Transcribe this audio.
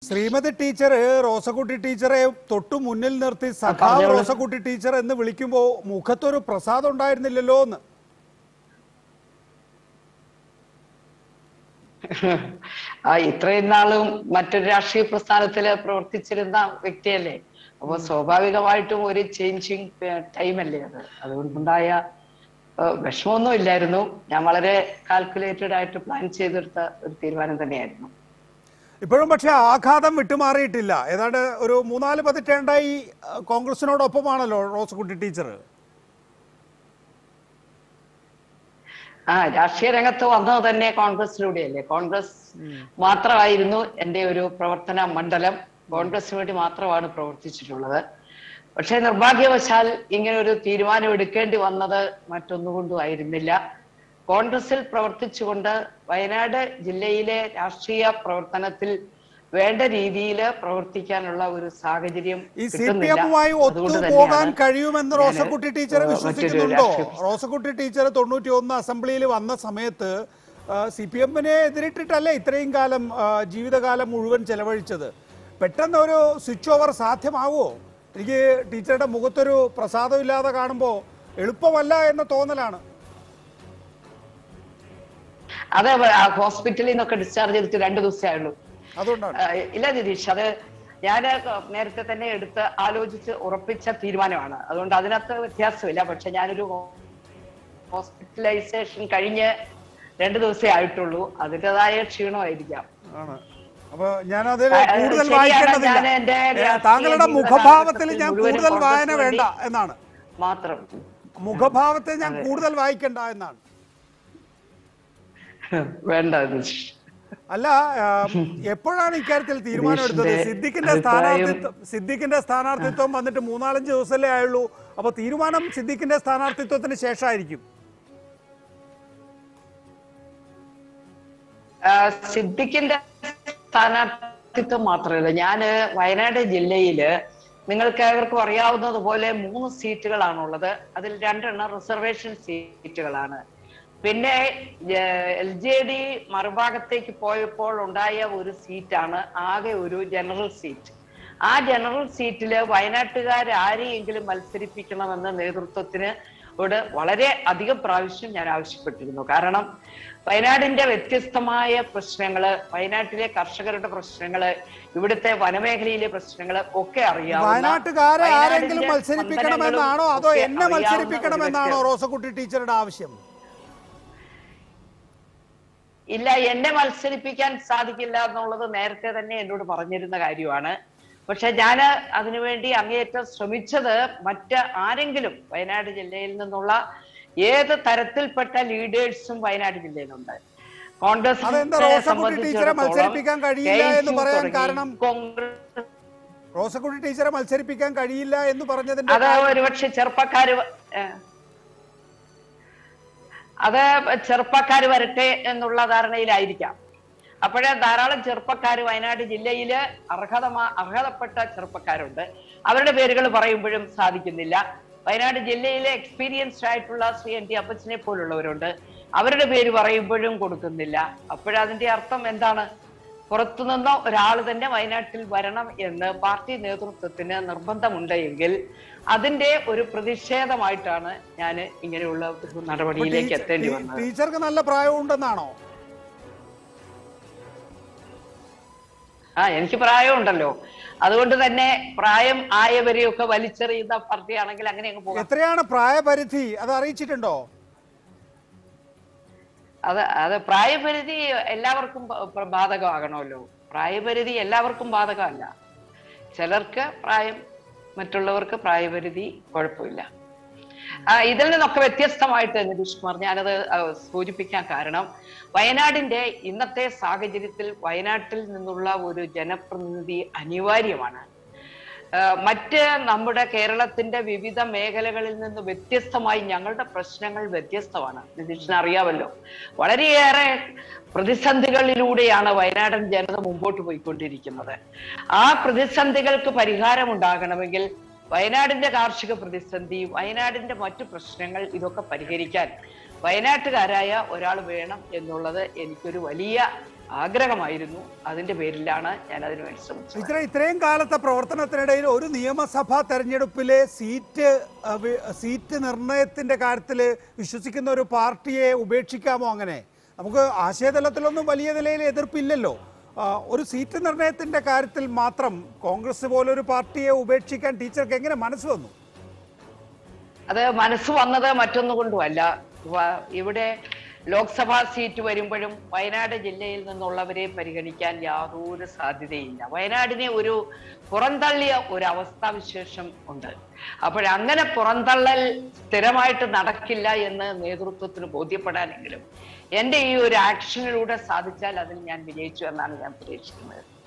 Shrimati teacher Rosakutty ടീച്ചറെ തൊട്ടു മുന്നിൽ നിർത്തി സഖാവ് പറഞ്ഞോളൂ. റോസക്കുട്ടി ടീച്ചർ എന്ന് വിളിക്കുമ്പോൾ മുഖത്തൊരു പ്രസാദം ഉണ്ടായിരുന്നില്ലല്ലോ എന്ന് ആ ഇത്രയും നാളും മറ്റൊരു രാഷ്ട്രീയ പ്രസ്ഥാനത്തില് പ്രവർത്തിച്ചിരുന്ന വ്യക്തിയല്ലേ അപ്പൊ സ്വാഭാവികമായിട്ടും ഒരു ചേഞ്ചിങ് ടൈമല്ലേ അത് അതുകൊണ്ടുണ്ടായ ഏഹ്, വിഷമമൊന്നും ഇല്ലായിരുന്നു ഞാൻ വളരെ കാൽക്കുലേറ്റഡ് ആയിട്ട് പ്ലാൻ ചെയ്തെടുത്ത ഒരു തീരുമാനം തന്നെയായിരുന്നു ഇപ്പോഴും പക്ഷെ ആഘാതം വിട്ടുമാറിയിട്ടില്ല ഏതാണ്ട് ഒരു മൂന്നാല് പതിറ്റാണ്ടായി ആ, കോൺഗ്രസിനോടൊപ്പമാണല്ലോ റോസക്കുട്ടി ടീച്ചർ ആ രാഷ്ട്രീയ രംഗത്ത് വന്നത് തന്നെ കോൺഗ്രസിലൂടെയല്ലേ കോൺഗ്രസ് മാത്രമായിരുന്നു എൻ്റെ ഒരു പ്രവർത്തന മണ്ഡലം കോൺഗ്രസിന് വേണ്ടി മാത്രമാണ് പ്രവർത്തിച്ചിട്ടുള്ളത് പക്ഷേ നിർഭാഗ്യവശാൽ ഇങ്ങനെ ഒരു തീരുമാനം എടുക്കേണ്ടി വന്നത് മറ്റൊന്നുകൊണ്ടും ആയിരുന്നില്ല കോൺഗ്രസിൽ പ്രവർത്തിച്ചുകൊണ്ട് വയനാട് ജില്ലയിലെ രാഷ്ട്രീയ പ്രവർത്തനത്തിൽ വേണ്ട രീതിയിൽ പ്രവർത്തിക്കാനുള്ള ഒരു സാഹചര്യം ഈ സി പി കിട്ടുന്നില്ല. എമ്മുമായി അതുകൊണ്ട് ഒത്തുപോകാൻ തന്നെയാണ് കഴിയുമെന്ന് ഞാന് റോസക്കുട്ടി ടീച്ചർ മറ്റൊരു വിശ്വസിക്കുന്നുണ്ടോ രാഷ്ട്രീയ റോസക്കുട്ടി ടീച്ചർ തൊണ്ണൂറ്റി ഒന്ന് അസംബ്ലിയിൽ വന്ന സമയത്ത് സി പി എമ്മിനെ എതിരിട്ടിട്ടല്ലേ ഇത്രയും കാലം ആ, ജീവിതകാലം മുഴുവൻ ചെലവഴിച്ചത് പെട്ടെന്ന് ഒരു സ്വിച്ച് ഓവർ സാധ്യമാവോ എനിക്ക് ടീച്ചറുടെ മുഖത്തൊരു പ്രസാദമില്ലാതെ കാണുമ്പോൾ എളുപ്പമല്ല എന്ന തോന്നലാണ് അത് ആ ഹോസ്പിറ്റലിൽ നിന്നൊക്കെ ഡിസ്ചാർജ് ചെയ്തിട്ട് രണ്ടു ദിവസമേ ആയുള്ളൂ അതുകൊണ്ടാണ് ആ, ഇല്ല നിതീഷ് അത് ഞാൻ നേരത്തെ തന്നെ എടുത്ത് ആലോചിച്ച് ഉറപ്പിച്ച തീരുമാനമാണ് അതുകൊണ്ട് അതിനകത്ത് വ്യത്യാസമില്ല പക്ഷെ ഞാനൊരു ഹോസ്പിറ്റലൈസേഷൻ കഴിഞ്ഞ് രണ്ടു ദിവസമേ ആയിട്ടുള്ളൂ അതിൻ്റെതായ ക്ഷീണമായിരിക്കാം ആണ് അപ്പൊ ഞാനത് ആ, കൂടുതൽ ശരിയാണ്. വായിക്കേണ്ടതില്ല ഞാൻ എൻ്റെ ഏ, രാഷ്ട്രീയ താങ്കളുടെ ജീവിത മുഖഭാവത്തിൽ കാലഘട്ടത്തിൽ ഞാൻ മുഴുവനും കൂടുതൽ വായന കോൺഗ്രസിന് വേണ്ട വേണ്ടി എന്നാണ് മാത്രം മുഖഭാവത്തെ ഞാൻ കൂടുതൽ വായിക്കണ്ട എന്നാണ് വേണ്ട നിതീഷ് അല്ല ആ, എപ്പോഴാണ് ഇക്കാര്യത്തിൽ തീരുമാനമെടുത്തത് നിതീഷിന്റെ സിദ്ദിഖിന്റെ അഭിപ്രായം- സ്ഥാനാർത്ഥിത്വം സിദ്ദിഖിന്റെ സ്ഥാനാർത്ഥിത്വം വന്നിട്ട് മൂന്നാലഞ്ച് ദിവസമല്ലേ ആയുള്ളൂ അപ്പൊ തീരുമാനം സിദ്ദിഖിന്റെ സ്ഥാനാർത്ഥിത്വത്തിന് ശേഷമായിരിക്കും ആ, സിദ്ദിഖിന്റെ സ്ഥാനാർത്ഥിത്വം മാത്രമല്ല ഞാന് വയനാട് ജില്ലയില് നിങ്ങൾക്ക് ഏവർക്കും അറിയാവുന്നതുപോലെ മൂന്ന് സീറ്റുകളാണുള്ളത് അതിൽ രണ്ടെണ്ണം റിസർവേഷൻ സീറ്റുകളാണ് പിന്നെ എൽ ജെ ഡി മറുഭാഗത്തേക്ക് പോയപ്പോൾ ഉണ്ടായ ഒരു സീറ്റാണ് ആകെ ഒരു ജനറൽ സീറ്റ് ആ ജനറൽ സീറ്റില് വയനാട്ടുകാർ ആരെയെങ്കിലും മത്സരിപ്പിക്കണമെന്ന് നേതൃത്വത്തിന് ോട് വളരെ അധികം പ്രാവശ്യം ഞാൻ ആവശ്യപ്പെട്ടിരുന്നു കാരണം വയനാടിന്റെ വ്യത്യസ്തമായ പ്രശ്നങ്ങള് വയനാട്ടിലെ കർഷകരുടെ പ്രശ്നങ്ങള് ഇവിടുത്തെ വനമേഖലയിലെ പ്രശ്നങ്ങള് ഒക്കെ അറിയാവുന്ന വയനാട്ടുകാരെ ആരെങ്കിലും വയനാടിന്റെ മത്സരിപ്പിക്കണമെന്നാണോ സ്പന്ദനങ്ങളും അതോ ഒക്കെ എന്നെ അറിയാവുന്ന ഒരു മത്സരിപ്പിക്കണമെന്നാണോ വ്യക്തി. റോസക്കുട്ടി ടീച്ചറുടെ ആവശ്യം ഇല്ല എന്നെ മത്സരിപ്പിക്കാൻ സാധിക്കില്ല എന്നുള്ളത് നേരത്തെ തന്നെ എന്നോട് പറഞ്ഞിരുന്ന കാര്യമാണ് പക്ഷെ ഞാൻ അതിനുവേണ്ടി അങ്ങേയറ്റം ശ്രമിച്ചത് മറ്റ് ആരെങ്കിലും വയനാട് ജില്ലയിൽ നിന്നുള്ള ഏത് തരത്തിൽപ്പെട്ട ലീഡേഴ്സും വയനാട് ജില്ലയിലുണ്ട് കോൺഗ്രസ് അതെന്താ റോസക്കുട്ടി ടീച്ചറെ മത്സരിപ്പിക്കാൻ കഴിയില്ല എന്ന് പറയാൻ കാരണം? കോൺഗ്രസ് റോസക്കുട്ടി ടീച്ചറെ മത്സരിപ്പിക്കാൻ കഴിയില്ല എന്ന് പറഞ്ഞതിന്റെ അത് ഒരുപക്ഷെ ചെറുപ്പക്കാര് വ- ഏഹ്. അത് ചെറുപ്പക്കാര് വരട്ടെ എന്നുള്ള ധാരണയിലായിരിക്കാം അപ്പോഴേ ധാരാളം ചെറുപ്പക്കാർ വയനാട് ജില്ലയില് അർഹത അർഹതപ്പെട്ട ചെറുപ്പക്കാരുണ്ട് അവരുടെ പേരുകൾ പറയുമ്പോഴും സാധിക്കുന്നില്ല വയനാട് ജില്ലയിലെ എക്സ്പീരിയൻസ്ഡ് ആയിട്ടുള്ള ശ്രീ എൻ ടി അപ്പച്ചനെ പോലുള്ളവരുണ്ട് അവരുടെ പേര് പറയുമ്പോഴും കൊടുക്കുന്നില്ല അപ്പോഴതിന്റെ അർത്ഥം എന്താണ് പുറത്തുനിന്ന് ഒരാൾ തന്നെ വയനാട്ടിൽ വരണം എന്ന് പാർട്ടി നേതൃത്വത്തിന് നിർബന്ധമുണ്ട് എങ്കിൽ അതിന്റെ ഒരു പ്രതിഷേധമായിട്ടാണ് ഞാൻ ഇങ്ങനെയുള്ള ഒരു നടപടിയിലേക്ക് എത്തേണ്ടി വന്നത് ടീച്ചർക്ക് നല്ല പ്രായമുണ്ടെന്നാണോ ആ എനിക്ക് പ്രായമുണ്ടല്ലോ അതുകൊണ്ട് തന്നെ പ്രായം ആയവരെയൊക്കെ വലിച്ചെറിയുന്ന പാർട്ടിയാണെങ്കിൽ അങ്ങനെ അങ്ങ് പോകാം എത്രയാണ് പ്രായപരിധി അത് അറിയിച്ചിട്ടുണ്ടോ അത് അത് പ്രായപരിധി എല്ലാവർക്കും ബ- ബ- ബാധകമാകണമല്ലോ പ്രായപരിധി എല്ലാവർക്കും ബാധകമല്ല ചിലർക്ക് പ്രായം മറ്റുള്ളവർക്ക് പ്രായപരിധി കുഴപ്പമില്ല ആ, ഇതിൽ നിന്നൊക്കെ വ്യത്യസ്തമായിട്ട് നിതീഷ് കുമാർ ഞാനത് ആ, സൂചിപ്പിക്കാൻ കാരണം വയനാടിന്റെ ഇന്നത്തെ സാഹചര്യത്തിൽ വയനാട്ടിൽ നിന്നുള്ള ഒരു ജനപ്രതിനിധി അനിവാര്യമാണ് ആ, മറ്റ് നമ്മുടെ കേരളത്തിന്റെ വിവിധ മേഖലകളിൽ നിന്ന് വ്യത്യസ്തമായി ഞങ്ങളുടെ പ്രശ്നങ്ങൾ വ്യത്യസ്തമാണ് നിതീഷിന് അറിയാമല്ലോ വളരെയേറെ പ്രതിസന്ധികളിലൂടെയാണ് വയനാടൻ ജനത മുമ്പോട്ട് പോയിക്കൊണ്ടിരിക്കുന്നത് ആ പ്രതിസന്ധികൾക്ക് പരിഹാരം ഉണ്ടാകണമെങ്കിൽ വയനാടിന്റെ കാർഷിക പ്രതിസന്ധി വയനാടിന്റെ മറ്റു പ്രശ്നങ്ങൾ ഇതൊക്കെ പരിഹരിക്കാൻ വയനാട്ടുകാരായ ഒരാൾ വേണം എന്നുള്ളത് എനിക്കൊരു വലിയ ആഗ്രഹമായിരുന്നു അതിന്റെ പേരിലാണ് ഞാൻ അതിനുവേണ്ടി ശ്രമിച്ചത് ഇത്ര ഇത്രയും കാലത്തെ പ്രവർത്തനത്തിനിടയിൽ ഒരു നിയമസഭാ തെരഞ്ഞെടുപ്പിലെ സീറ്റ് ആ, വി- സീറ്റ് നിർണയത്തിന്റെ കാര്യത്തിൽ വിശ്വസിക്കുന്ന ഒരു പാർട്ടിയെ ഉപേക്ഷിക്കാമോ അങ്ങനെ നമുക്ക് ആശയതലത്തിലൊന്നും വലിയ നിലയിൽ എതിർപ്പില്ലല്ലോ ആ, ഒരു സീറ്റ് നിർണയത്തിന്റെ കാര്യത്തിൽ മാത്രം കോൺഗ്രസ് പോലൊരു പാർട്ടിയെ ഉപേക്ഷിക്കാൻ ടീച്ചർക്ക് എങ്ങനെ മനസ്സ് വന്നു അത് മനസ്സ് വന്നത് മറ്റൊന്നുകൊണ്ടുമല്ല വ- ഇവിടെ ലോക്സഭാ സീറ്റ് വരുമ്പോഴും വയനാട് ജില്ലയിൽ നിന്നുള്ളവരെ പരിഗണിക്കാൻ യാതൊരു സാധ്യതയില്ല വയനാടിനെ ഒരു പുറന്തള്ളിയ ഒരു അവസ്ഥാവിശേഷം ഉണ്ട് അപ്പോഴങ്ങനെ പുറന്തള്ളൽ സ്ഥിരമായിട്ട് നടക്കില്ല എന്ന് നേതൃത്വത്തിന് ബോധ്യപ്പെടാനെങ്കിലും എൻ്റെ ഈ ഒരു ആക്ഷനിലൂടെ സാധിച്ചാൽ അതിൽ ഞാൻ വിജയിച്ചു എന്നാണ് ഞാൻ പ്രതീക്ഷിക്കുന്നത്